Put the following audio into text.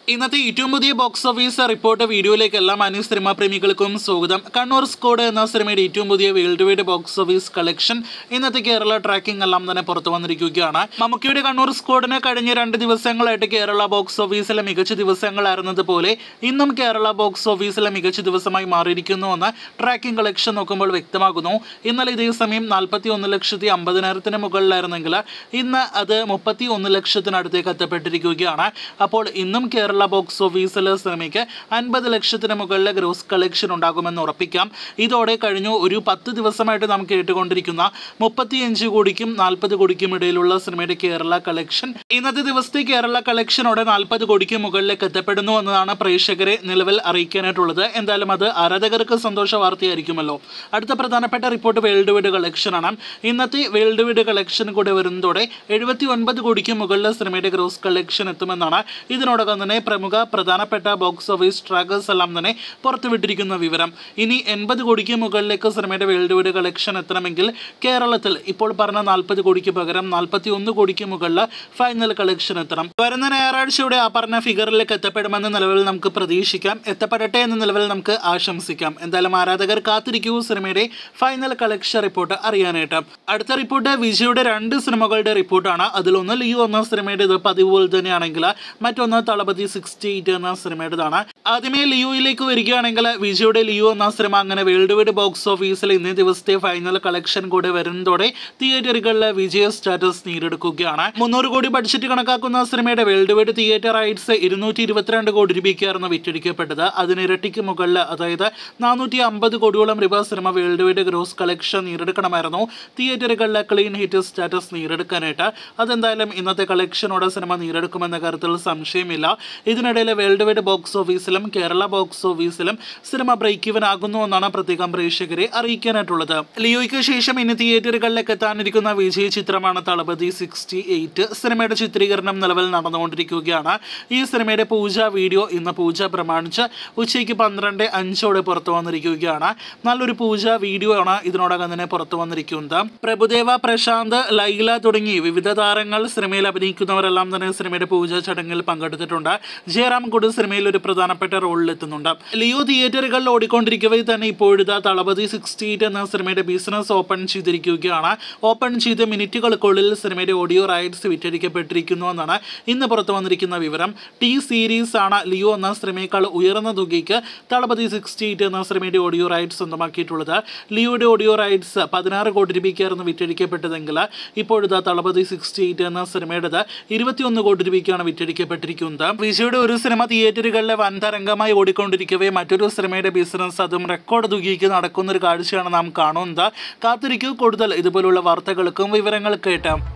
ഇന്നത്തെ ഏറ്റവും പുതിയ ബോക്സ് ഓഫീസ് റിപ്പോർട്ട് വീഡിയോയിലേക്ക് എല്ലാ മാന്യ സിനിമാ പ്രേമികൾക്കും സ്വാഗതം കണ്ണൂർ സ്കോഡ് എന്ന സിനിമയുടെ ഏറ്റവും പുതിയ world wide box office collection ഇന്നത്തെ കേരള ട്രാക്കിംഗ് എല്ലാം തന്നെ പുറത്തു വന്നിരിക്കുകയാണ് മമ്മൂക്കിയുടെ കണ്ണൂർ സ്കോഡിന് കഴിഞ്ഞ രണ്ട് ദിവസങ്ങളായിട്ട് കേരള ബോക്സ് ഓഫീസിലെ മികച്ച ദിവസങ്ങളായിരുന്നത് പോലെ ഇന്നും കേരള ബോക്സ് ഓഫീസിലെ മികച്ച ദിവസമായി മാറിയിരിക്കുന്നുവെന്ന് ട്രാക്കിംഗ് കളക്ഷൻ നോക്കുമ്പോൾ വ്യക്തമാകുന്നു ഇന്നലെ ഇതേ സമയം നാൽപ്പത്തി ഒന്ന് ലക്ഷത്തി അമ്പതിനായിരത്തിന് മുകളിലായിരുന്നെങ്കിൽ ഇന്ന് അത് മുപ്പത്തി ഒന്ന് ലക്ഷത്തിനടുത്തേക്ക് എത്തപ്പെട്ടിരിക്കുകയാണ് അപ്പോൾ ഇന്നും കേരള ബോക്സ് ഓഫീസിൽ സിനിമയ്ക്ക് അൻപത് ലക്ഷത്തിന് മുകളിലെ ഗ്രോസ് കളക്ഷൻ ഉണ്ടാകുമെന്ന് ഉറപ്പിക്കാം ഇതോടെ കഴിഞ്ഞു ഒരു പത്ത് ദിവസമായിട്ട് നാം കേട്ടുകൊണ്ടിരിക്കുന്ന മുപ്പത്തിയഞ്ച് കോടിക്കും നാൽപ്പത് കോടിക്കും ഇടയിലുള്ള സിനിമയുടെ കേരള കളക്ഷൻ ഇന്നത്തെ ദിവസത്തെ കേരള കളക്ഷനോടെ നാൽപ്പത് കോടിക്ക് മുകളിലേക്ക് എത്തപ്പെടുന്നു എന്നതാണ് പ്രേക്ഷകരെ നിലവിൽ അറിയിക്കാനായിട്ടുള്ളത് എന്തായാലും അത് ആരാധകർക്ക് സന്തോഷ വാർത്തയായിരിക്കുമല്ലോ അടുത്ത പ്രധാനപ്പെട്ട റിപ്പോർട്ട് വേൾഡ് വൈഡ് കളക്ഷനാണ് ഇന്നത്തെ വേൾഡ് വൈഡ് കളക്ഷൻ കൂടെ വരുന്നതോടെ എഴുപത്തി ഒൻപത് കോടിക്ക് മുകളിലെ സിനിമയുടെ ഗ്രോസ് കളക്ഷൻ എത്തുമെന്നാണ് ഇതിനോടകം തന്നെ പ്രമുഖ പ്രധാനപ്പെട്ട ബോക്സ് ഓഫീസ് ട്രാക്കേഴ്സ് എല്ലാം തന്നെ പുറത്തുവിട്ടിരിക്കുന്ന വിവരം ഇനി എൺപത് കോടിക്ക് മുകളിലേക്ക് സിനിമയുടെ വേൾഡ് വൈഡ് കളക്ഷൻ എത്തണമെങ്കിൽ കേരളത്തിൽ ഇപ്പോൾ പറഞ്ഞ നാൽപ്പത് കോടിക്ക് പകരം നാൽപ്പത്തി ഒന്ന് കോടിക്ക് മുകളിൽ ഫൈനൽ കളക്ഷൻ എത്തണം വരുന്ന ഞായറാഴ്ചയുടെ ആ പറഞ്ഞ ഫിഗറിലേക്ക് എത്തപ്പെടുമെന്ന് നിലവിൽ നമുക്ക് പ്രതീക്ഷിക്കാം എത്തപ്പെടട്ടെ എന്ന നിലവിൽ നമുക്ക് ആശംസിക്കാം എന്തായാലും ആരാധകർ കാത്തിരിക്കൂ സിനിമയുടെ ഫൈനൽ കളക്ഷൻ റിപ്പോർട്ട് അറിയാനായിട്ട് അടുത്ത റിപ്പോർട്ട് വിജയുടെ രണ്ട് സിനിമകളുടെ റിപ്പോർട്ടാണ് അതിലൊന്ന് ലിയോ എന്ന സിനിമയുടെ ഇത് പതിവ് പോലെ തന്നെയാണെങ്കിൽ മറ്റൊന്ന് തളപതി സിക്സ്റ്റി എയ്റ്റ് എന്ന സിനിമയുടേതാണ് ആദ്യമേ ലിയോയിലേക്ക് വരികയാണെങ്കിൽ വിജയുടെ ലിയോ എന്ന സിനിമ അങ്ങനെ വേൾഡ് വൈഡ് ബോക്സ് ഓഫീസിൽ ഇന്നേ ദിവസത്തെ ഫൈനൽ കളക്ഷൻ കൂടെ വരുന്നതോടെ തിയേറ്ററുകളിലെ വിജയ സ്റ്റാറ്റസ് നേടിയെടുക്കുകയാണ് മുന്നൂറ് കോടി ബഡ്ജറ്റ് കണക്കാക്കുന്ന സിനിമയുടെ വേൾഡ് വൈഡ് തിയേറ്റർ റൈറ്റ്സ് ഇരുന്നൂറ്റി ഇരുപത്തിരണ്ട് കോടി രൂപയ്ക്കായിരുന്നു വിറ്റഴിക്കപ്പെട്ടത് അതിന് ഇരട്ടിക്ക് മുകളിൽ അതായത് നാനൂറ്റി അമ്പത് കോടിയോളം രൂപ സിനിമ വേൾഡ് വൈഡ് ഗ്രോസ് കളക്ഷൻ നേടിയെടുക്കണമായിരുന്നു തിയേറ്ററുകളിലെ ക്ലീൻ ഹിറ്റ് സ്റ്റാറ്റസ് നേടിയെടുക്കാനായിട്ട് അതെന്തായാലും ഇന്നത്തെ കളക്ഷനോടെ സിനിമ നേടിയെടുക്കുമെന്ന കാര്യത്തിൽ സംശയമില്ല ഇതിനിടയിൽ വേൾഡ് വൈഡ് ബോക്സ് ഓഫീസിലും കേരള ബോക്സ് ഓഫീസിലും സിനിമ ബ്രേക്ക് ഇവൻ ആകുന്നു എന്നാണ് പ്രത്യേകം പ്രേക്ഷകരെ അറിയിക്കാനായിട്ടുള്ളത് ലിയോയ്ക്ക് ശേഷം ഇനി തിയേറ്ററുകളിലേക്ക് എത്താനിരിക്കുന്ന വിജയ ചിത്രമാണ് തളപതി സിക്സ്റ്റി എയ്റ്റ് സിനിമയുടെ ചിത്രീകരണം നിലവിൽ നടന്നുകൊണ്ടിരിക്കുകയാണ് ഈ സിനിമയുടെ പൂജ വീഡിയോ ഇന്ന് പൂജ പ്രമാണിച്ച് ഉച്ചയ്ക്ക് പന്ത്രണ്ട് അഞ്ചോടെ പുറത്തു വന്നിരിക്കുകയാണ് നല്ലൊരു പൂജ വീഡിയോ ആണ് ഇതിനോടകം തന്നെ പുറത്തു വന്നിരിക്കുന്നത് പ്രഭുദേവ പ്രശാന്ത് ലൈല തുടങ്ങി വിവിധ താരങ്ങൾ സിനിമയിൽ അഭിനയിക്കുന്നവരെല്ലാം തന്നെ സിനിമയുടെ പൂജ ചടങ്ങിൽ പങ്കെടുത്തിട്ടുണ്ട് ജയറാം കൂടി സിനിമയിൽ ഒരു പ്രധാനപ്പെട്ട റോളിൽ എത്തുന്നുണ്ട് ലിയോ തിയേറ്ററുകളിൽ ഓടിക്കൊണ്ടിരിക്കവേ തന്നെ ഇപ്പോഴിതാ തളപതി സിക്സ്റ്റി എയ്റ്റ് എന്ന സിനിമയുടെ ബിസിനസ് ഓപ്പൺ ചെയ്തിരിക്കുകയാണ് ഓപ്പൺ ചെയ്ത മിനിറ്റുകൾക്കുള്ളിൽ സിനിമയുടെ ഓഡിയോ റൈറ്റ്സ് വിറ്റഴിക്കപ്പെട്ടിരിക്കുന്നു എന്നാണ് ഇന്ന് പുറത്തു വന്നിരിക്കുന്ന വിവരം ടി സീരീസ് ആണ് ലിയോ എന്ന സിനിമയേക്കാൾ ഉയർന്ന തുകയ്ക്ക് തളപതി സിക്സ്റ്റി എയ്റ്റ് എന്ന സിനിമയുടെ ഓഡിയോ റൈറ്റ്സ് സ്വന്തമാക്കിയിട്ടുള്ളത് ലിയോയുടെ ഓഡിയോ റൈറ്റ്സ് പതിനാറ് കോടി രൂപയ്ക്കായിരുന്നു വിറ്റഴിക്കപ്പെട്ടതെങ്കിൽ ഇപ്പോഴിതാ തളപതി സിക്സ്റ്റി എയ്റ്റ് എന്ന സിനിമയുടേത് ഇരുപത്തിയൊന്ന് കോടി രൂപയ്ക്കാണ് വിറ്റഴിക്കപ്പെട്ടിരിക്കുന്നത് വിജയുടെ ഒരു സിനിമ തിയേറ്ററുകളിലെ വൻ തരംഗമായി ഓടിക്കൊണ്ടിരിക്കവേ മറ്റൊരു സിനിമയുടെ ബിസിനസ് അതും റെക്കോർഡ് തുകയ്ക്ക് നടക്കുന്ന ഒരു കാഴ്ചയാണ് നാം കാണുന്നത് കാത്തിരിക്കൂ കൂടുതൽ ഇതുപോലുള്ള വാർത്തകൾക്കും വിവരങ്ങൾ കേട്ടാം